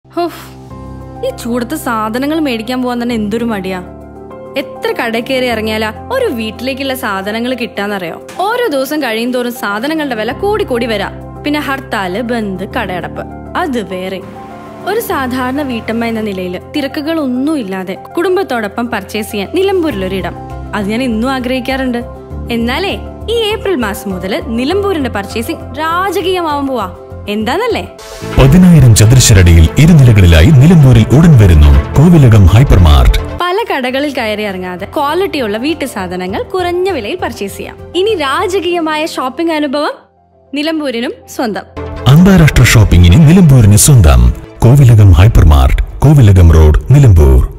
ഹുഫ്, ഈ ചൂടത്ത് സാധനങ്ങൾ മേടിക്കാൻ പോവാൻ തന്നെ എന്തൊരു മടിയാ എത്ര കടയിൽ കയറി ഇറങ്ങിയാലാ ഒരു വീട്ടിലേക്കുള്ള സാധനങ്ങൾ കിട്ടാന്നറിയോ ഓരോ ദിവസം കഴിയും തോറും സാധനങ്ങളുടെ വില കൂടി കൂടി വരാം പിന്നെ ഹർത്താല് ബന്ദ് കടയടപ്പ് അത് വേറെ ഒരു സാധാരണ വീട്ടമ്മ എന്ന നിലയിൽ തിരക്കുകൾ ഒന്നും ഇല്ലാതെ കുടുംബത്തോടൊപ്പം പർച്ചേസ് ചെയ്യാൻ നിലമ്പൂരിലൊരിടം അത് ഞാൻ ഇന്നും ആഗ്രഹിക്കാറുണ്ട് എന്നാലേ ഈ ഏപ്രിൽ മാസം മുതൽ നിലമ്പൂരിന്റെ പർച്ചേസിംഗ് രാജകീയമാവാൻ പോവാ എന്താന്നല്ലേ പതിനായിരം ചതുരശ്രടിയിൽ ഇരുനിലകളിലായി നിലമ്പൂരിൽ ഉടൻ വരുന്നു കോവിലകം ഹൈപ്പർ മാർട്ട് പല കടകളിൽ കയറി ഇറങ്ങാതെ ക്വാളിറ്റിയുള്ള വീട്ടു സാധനങ്ങൾ കുറഞ്ഞ വിലയിൽ പർച്ചേസ് ചെയ്യാം ഇനി രാജകീയമായ ഷോപ്പിംഗ് അനുഭവം നിലമ്പൂരിനും സ്വന്തം അന്താരാഷ്ട്ര ഷോപ്പിംഗിന് നിലമ്പൂരിന് സ്വന്തം Kovilakam hyper mart Kovilakam road Nilambur